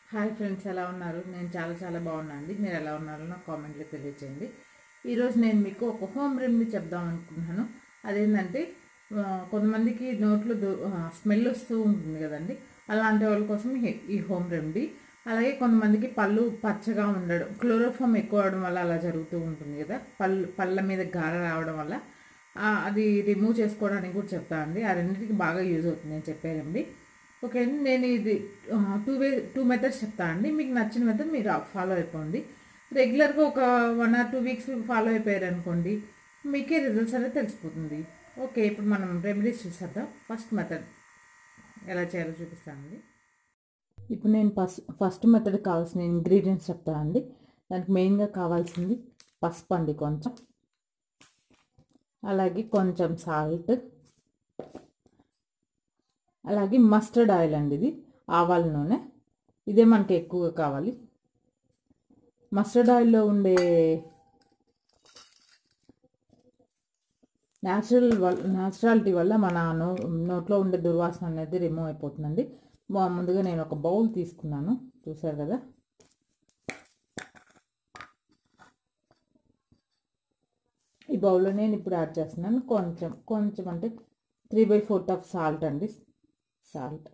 hi friends ఎలా ఉన్నారు నేను చాలా చాలా బాగున్నాను అండి మీరు ఎలా ఉన్నారో నాకు కామెంట్లో తెలియచేయండి ఈరోజు నేను మీకు ఒక హోమ్ రెమెడీ చెప్దాం అనుకుంటున్నాను అదేంటంటే ఆ, కొంతమందికి నోట్లో స్మెల్ వస్తూ ఉంటుంది కదండి అలాంటి వాళ్ళ కోసం ఈ- ఈ హోమ్ రెమెడీ అలాగే కొంతమందికి పళ్ళు పచ్చగా ఉండడం క్లోరోఫామ్ ఎక్కువ అవడం వల్ల అలా జరుగుతూ ఉంటుంది కదా పళ్ళు పళ్ళ మీద గార రావడం వల్ల ఆ, అది రిమూవ్ చేసుకోవడానికి కూడా చెప్తానండి ఆ రెండింటికి బాగా యూజ్ అవుతుంది నేను చెప్పే రెమెడీ ఓకే అండి నేను ఇది టూ వే టూ మెథడ్స్ చెప్తాను అండి మీకు నచ్చిన మెథడ్ మీరు ఫాలో అయిపోండి రెగ్యులర్గా ఒక one or two weeks follow అయిపోయారు అనుకోండి మీకే రిజల్ట్స్ అనేది తెలిసిపోతుంది ఓకే ఇప్పుడు మనం రెమెడీస్ చూసేద్దాం ఫస్ట్ మెథడ్ ఎలా చేయాలో చూపిస్తానండి ఇప్పుడు నేను ఫస్ట్ ఫస్ట్ మెథడ్ కావాల్సిన ఇంగ్రీడియంట్స్ చెప్తానండి దానికి మెయిన్గా కావాల్సింది పసుపు అండి కొంచెం అలాగే కొంచెం సాల్ట్ అలాగే మస్టర్డ్ ఆయిల్ అండి ఇది ఆవాల నూనె ఇదే మనకి ఎక్కువగా కావాలి మస్టర్డ్ ఆయిల్లో ఉండే న్యాచురల్ వల్ న్యాచురాలిటీ వల్ల మన నో నోట్లో ఉండే దుర్వాసన అనేది రిమూవ్ అయిపోతుందండి మా- ముందుగా నేను ఒక బౌల్ తీసుకున్నాను చూసారు కదా ఈ బౌల్లో నేను ఇప్పుడు యాడ్ చేస్తున్నాను కొంచెం కొంచెం అంటే three by fourth of salt అండి సాల్ట్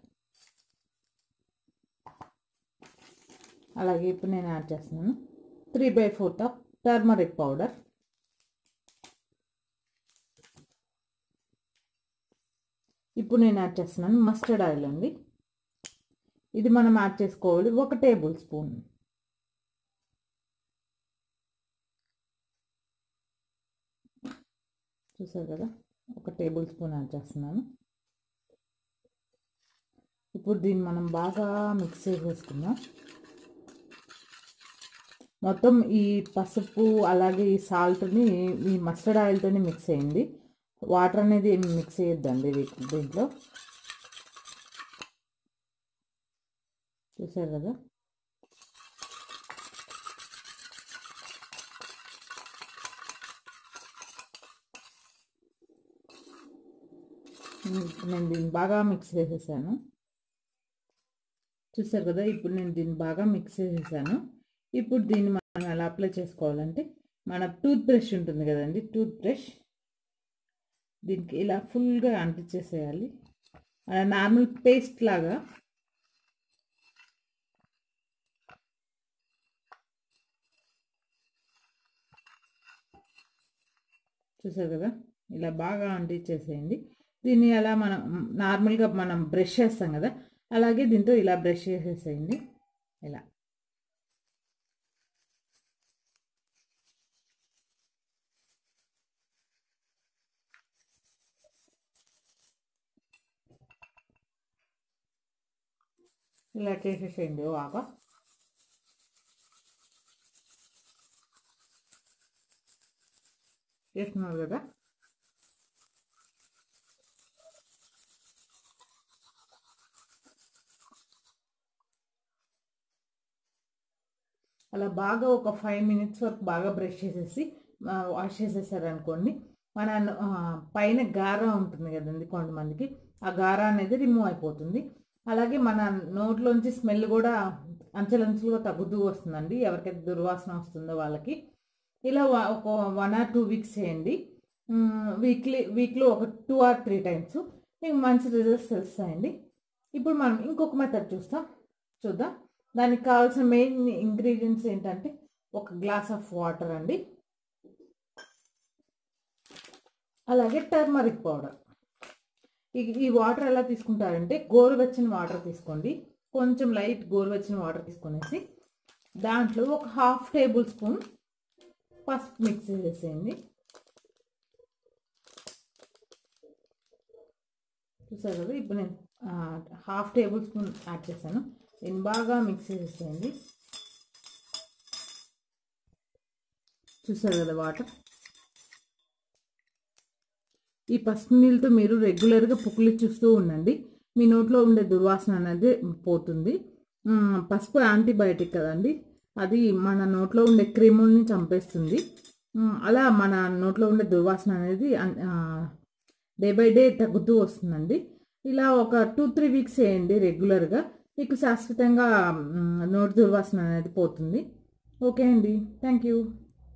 అలాగే ఇప్పుడు నేను యాడ్ చేస్తున్నాను three by fourth of turmeric powder ఇప్పుడు నేను యాడ్ చేస్తున్నాను మస్టర్డ్ ఆయిల్ అండి ఇది మనం యాడ్ చేసుకోవాలి ఒక టేబుల్ స్పూన్ చూసారు కదా ఒక టేబుల్ స్పూన్ యాడ్ చేస్తున్నాను ఇప్పుడు దీన్ని మనం బాగా మిక్స్ చేసేసుకుందాం మొత్తం ఈ పసుపు అలాగే ఈ సాల్ట్ని ఈ మస్టర్డ్ ఆయిల్తోని మిక్స్ అయ్యింది వాటర్ అనేది ఏమి మిక్స్ చేయొద్దండి వీ- దీంట్లో చూసారు కదా ఇప్పుడు నేను దీన్ని బాగా మిక్స్ చేసేసాను చూసారు కదా ఇప్పుడు నేను దీన్ని బాగా మిక్స్ చేసేసాను ఇప్పుడు దీన్ని మనం ఎలా అప్లై చేసుకోవాలంటే మన టూత్ బ్రష్ ఉంటుంది కదండి టూత్ బ్రష్ దీనికి ఇలా ఫుల్గా అంటించేసేయాలి నార్మల్ పేస్ట్ లాగా చూసారు కదా ఇలా బాగా అంటించేసేయండి దీన్ని అలా మనం నార్మల్గా మనం బ్రష్ చేస్తాం కదా అలాగే దీంతో ఇలా బ్రష్ చేసేసేయండి ఇలా ఇలా చేసేసేయండి బాగా చేస్తున్నారు కదా అలా బాగా ఒక ఫైవ్ మినిట్స్ వరకు బాగా బ్రష్ చేసేసి వాష్ చేసేసారు అనుకోండి మన ఆ, పైన గార ఉంటుంది కదండి కొంతమందికి ఆ గార అనేది రిమూవ్ అయిపోతుంది అలాగే మన నోట్లోంచి స్మెల్ కూడా అంచెలంచెలుగా తగ్గుతూ వస్తుందండి ఎవరికైతే దుర్వాసన వస్తుందో వాళ్ళకి ఇలా వ- ఒక వన్ ఆర్ టూ వీక్స్ చేయండి వీక్లీ వీక్లో ఒక టూ ఆర్ త్రీ టైమ్స్ మీకు మంచి రిజల్ట్స్ తెలుస్తాయండి ఇప్పుడు మనం ఇంకొక మెథడ్ చూస్తాం చూద్దాం దానికి కావాల్సిన మెయిన్ ఇంగ్రీడియంట్స్ ఏంటంటే ఒక గ్లాస్ ఆఫ్ వాటర్ అండి అలాగే టర్మరిక్ పౌడర్ ఈ ఈ వాటర్ ఎలా తీసుకుంటారంటే గోరువెచ్చని వాటర్ తీసుకోండి కొంచెం లైట్ గోరువెచ్చని వాటర్ తీసుకొనేసి దాంట్లో ఒక హాఫ్ టేబుల్ స్పూన్ పసుపు మిక్స్ చేసేయండి చూసారు కదా ఇప్పుడు నేను హాఫ్ టేబుల్ స్పూన్ యాడ్ చేశాను దీన్ని బాగా మిక్స్ చేసేయండి చూసారు కదా వాటర్ ఈ పసుపు నీళ్ళతో మీరు రెగ్యులర్గా పుక్కులు చూస్తూ ఉండండి మీ నోట్లో ఉండే దుర్వాసన అనేది పోతుంది మ్, పసుపు యాంటీబయాటిక్ కదండి అది మన నోట్లో ఉండే క్రిముల్ని చంపేస్తుంది మ్, అలా మన నోట్లో ఉండే దుర్వాసన అనేది డే బై డే తగ్గుతూ వస్తుందండి ఇలా ఒక టూ త్రీ వీక్స్ చేయండి రెగ్యులర్గా మీకు శాశ్వతంగా మ్, నోటి దుర్వాసన అనేది పోతుంది ఓకే అండి థ్యాంక్ యూ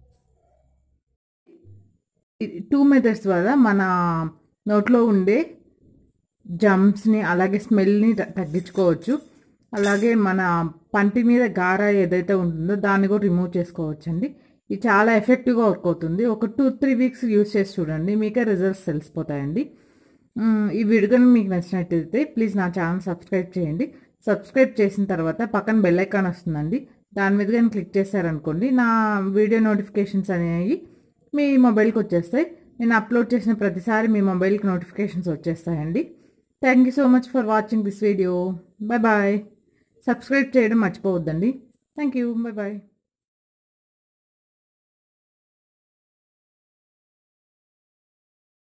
టూ మెథడ్స్ ద్వారా మన నోట్లో ఉండే జమ్స్ని అలాగే స్మెల్ని త- తగ్గించుకోవచ్చు అలాగే మన పంటి మీద గార ఏదైతే ఉంటుందో దాన్ని కూడా రిమూవ్ చేసుకోవచ్చండి ఇది చాలా ఎఫెక్టివ్గా వర్క్ అవుతుంది ఒక టూ త్రీ వీక్స్ యూస్ చేసి చూడండి మీకే రిజల్ట్స్ తెలిసిపోతాయండి మ్, ఈ వీడియో కనుక మీకు నచ్చినట్టయితే ప్లీజ్ నా ఛానల్ సబ్స్క్రైబ్ చేయండి సబ్స్క్రైబ్ చేసిన తర్వాత పక్కన బెల్ ఐకాన్ వస్తుందండి దాని మీద కానీ క్లిక్ చేశారనుకోండి నా వీడియో నోటిఫికేషన్స్ అనేవి మీ మొబైల్కి వచ్చేస్తాయి నేను అప్లోడ్ చేసిన ప్రతిసారి మీ మొబైల్కి నోటిఫికేషన్స్ వచ్చేస్తాయండి thank you so much for watching this video bye bye subscribe చేయడం మర్చిపోవద్దండి థ్యాంక్ యూ బాయ్ బాయ్